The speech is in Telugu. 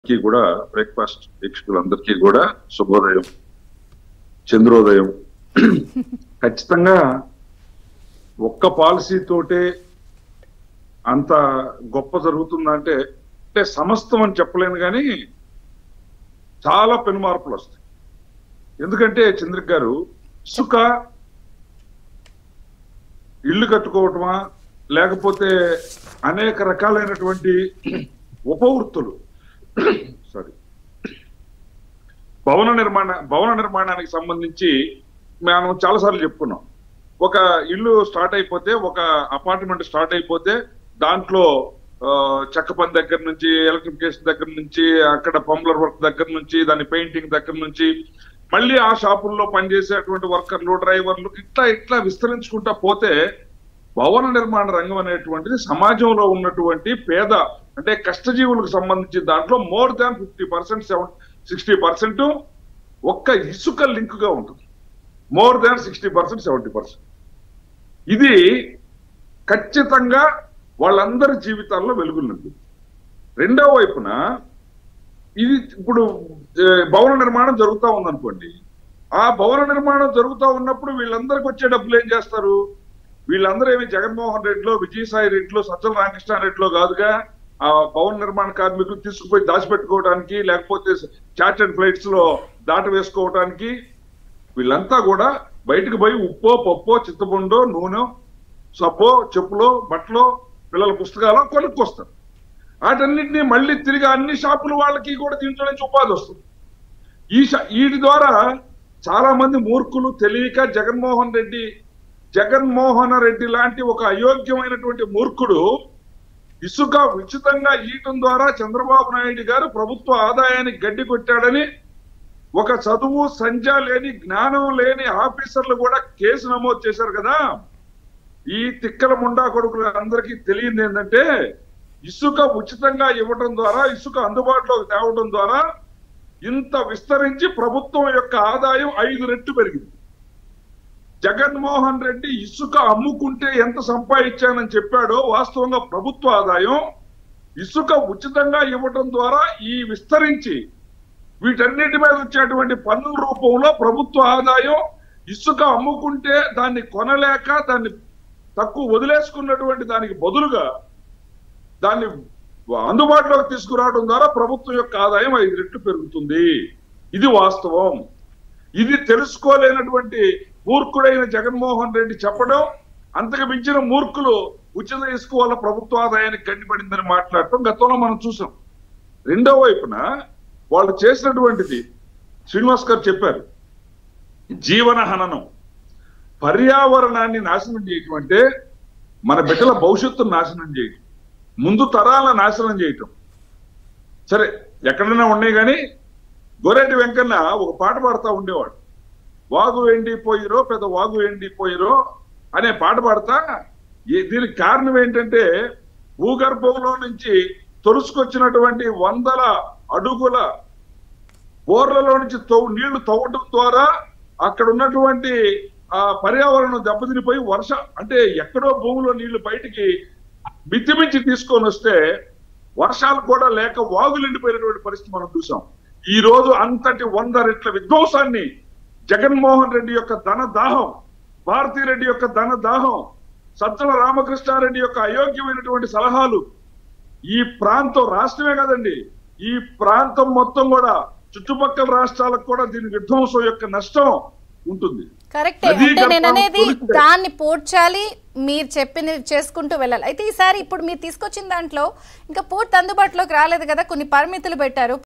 కి కూడా బ్రేక్ఫాస్ట్ వీక్షకులందరికీ కూడా శుభోదయం చంద్రోదయం ఖచ్చితంగా ఒక్క పాలసీ తోటే అంత గొప్ప జరుగుతుందంటే అంటే సమస్తం అని చెప్పలేను కానీ చాలా పెనుమార్పులు వస్తాయి ఎందుకంటే చంద్రిక గారు ఇసుక ఇల్లు కట్టుకోవటమా లేకపోతే అనేక రకాలైనటువంటి ఉపవృత్తులు సారీ భవన నిర్మాణ భవన నిర్మాణానికి సంబంధించి మనం చాలాసార్లు చెప్పుకున్నాం ఒక ఇల్లు స్టార్ట్ అయిపోతే ఒక అపార్ట్మెంట్ స్టార్ట్ అయిపోతే దాంట్లో ఆ, చెక్క పని దగ్గర నుంచి ఎలక్ట్రిఫికేషన్ దగ్గర నుంచి అక్కడ పంప్లర్ వర్క్ దగ్గర నుంచి దాని పెయింటింగ్ దగ్గర నుంచి మళ్ళీ ఆ షాపుల్లో పనిచేసేటువంటి వర్కర్లు డ్రైవర్లు ఇట్లా ఇట్లా విస్తరించుకుంటా పోతే భవన నిర్మాణ రంగం అనేటువంటిది సమాజంలో ఉన్నటువంటి పేద అంటే కష్టజీవులకు సంబంధించి దాంట్లో more than fifty percent seven sixty percent ఒక్క ఇసుక లింక్ గా ఉంటుంది more than sixty percent seventy percent ఇది ఖచ్చితంగా వాళ్ళందరి జీవితాల్లో వెలుగులుంది రెండో వైపున ఇది ఇప్పుడు ఏ, భవన నిర్మాణం జరుగుతూ ఉందనుకోండి ఆ భవన నిర్మాణం జరుగుతూ ఉన్నప్పుడు వీళ్ళందరికి వచ్చే డబ్బులు ఏం చేస్తారు వీళ్ళందరూ ఏమి జగన్మోహన్ రెడ్డిలో విజయసాయి రెడ్డిలో సజ్జల రామకృష్ణ రెడ్డిలో కాదుగా ఆ భవన నిర్మాణ కార్మికులు తీసుకుపోయి దాచిపెట్టుకోవడానికి లేకపోతే చార్టెడ్ ఫ్లైట్స్ లో దాట వేసుకోవడానికి వీళ్ళంతా కూడా బయటకు పోయి ఉప్పో పప్పో చిత్తపండో నూనె సబ్బో చెప్పులో బట్టలో పిల్లల పుస్తకాలు కొనుక్కొస్తారు వాటన్నిటిని మళ్ళీ తిరిగి అన్ని షాపుల వాళ్ళకి కూడా దీంట్లో నుంచి ఉపాధి వస్తుంది ఈ షా- వీటి ద్వారా చాలా మంది మూర్ఖులు తెలియక జగన్మోహన్ రెడ్డి జగన్మోహన్ రెడ్డి లాంటి ఒక అయోగ్యమైనటువంటి మూర్ఖుడు ఇసుక ఉచితంగా ఇయటం ద్వారా చంద్రబాబు నాయుడు గారు ప్రభుత్వ ఆదాయానికి గడ్డి కొట్టాడని ఒక చదువు సంజ లేని జ్ఞానం లేని ఆఫీసర్లు కూడా కేసు నమోదు చేశారు కదా ఈ తిక్కల ముండా కొడుకులు అందరికీ తెలియంది ఏంటంటే ఇసుక ఉచితంగా ఇవ్వటం ద్వారా ఇసుక అందుబాటులోకి తేవడం ద్వారా ఇంత విస్తరించి ప్రభుత్వం యొక్క ఆదాయం ఐదు రెట్లు పెరిగింది జగన్మోహన్ రెడ్డి ఇసుక అమ్ముకుంటే ఎంత సంపాదించానని చెప్పాడో వాస్తవంగా ప్రభుత్వ ఆదాయం ఇసుక ఉచితంగా ఇవ్వటం ద్వారా ఈ విస్తరించి వీటన్నిటి మీద వచ్చేటువంటి పన్నుల రూపంలో ప్రభుత్వ ఆదాయం ఇసుక అమ్ముకుంటే దాన్ని కొనలేక దాన్ని తక్కువ వదిలేసుకున్నటువంటి దానికి బదులుగా దాన్ని అందుబాటులోకి తీసుకురావడం ద్వారా ప్రభుత్వం యొక్క ఆదాయం ఐదు రెట్లు పెరుగుతుంది ఇది వాస్తవం ఇది తెలుసుకోలేనటువంటి మూర్ఖుడైన జగన్మోహన్ రెడ్డి చెప్పడం అంతకు మించిన మూర్ఖులు ఉచిత ఇసుక వల్ల ప్రభుత్వ ఆదాయానికి గండిపడిందని మాట్లాడటం గతంలో మనం చూసాం రెండో వైపున వాళ్ళు చేసినటువంటిది శ్రీనివాస్ గారు చెప్పారు జీవన హననం పర్యావరణాన్ని నాశనం చేయటం అంటే మన బిడ్డల భవిష్యత్తును నాశనం చేయటం ముందు తరాల నాశనం చేయటం సరే ఎక్కడైనా ఉన్నాయి కానీ గోరెడ్డి వెంకన్న ఒక పాట పాడుతూ ఉండేవాడు వాగు ఎండిపోయిరో పెద్ద వాగు ఎండిపోయిరో అనే పాట పాడతా ఈ- దీనికి కారణం ఏంటంటే భూగర్భంలో నుంచి తొలుసుకొచ్చినటువంటి వందల అడుగుల బోర్లలో నుంచి తవ్వు నీళ్లు తవ్వడం ద్వారా అక్కడ ఉన్నటువంటి ఆ పర్యావరణం దెబ్బతినిపోయి వర్ష అంటే ఎక్కడో భూమిలో నీళ్లు బయటికి మితిమించి తీసుకొని వస్తే వర్షాలు కూడా లేక వాగులు ఎండిపోయినటువంటి పరిస్థితి మనం చూసాం ఈ రోజు అంతటి వంద రెట్ల విధ్వంసాన్ని జగన్మోహన్ రెడ్డి యొక్క ధన దాహం భారతీ రెడ్డి యొక్క ధన దాహం సజ్జల రామకృష్ణారెడ్డి యొక్క అయోగ్యమైనటువంటి సలహాలు ఈ ప్రాంతం రాష్ట్రమే కదండి ఈ ప్రాంతం మొత్తం కూడా చుట్టుపక్కల రాష్ట్రాలకు కూడా దీని విధ్వంసం యొక్క నష్టం ఉంటుంది కరెక్టే నదీ అంటే నేను గర్భం అనేది తొలిస్తే- దాన్ని పోడ్చాలి మీరు చెప్పిన చేసుకుంటూ వెళ్ళాలి అయితే ఈసారి ఇప్పుడు మీరు తీసుకొచ్చిన దాంట్లో ఇంకా పూర్తి అందుబాటులోకి రాలేదు కదా కొన్ని పరిమితులు పెట్టారు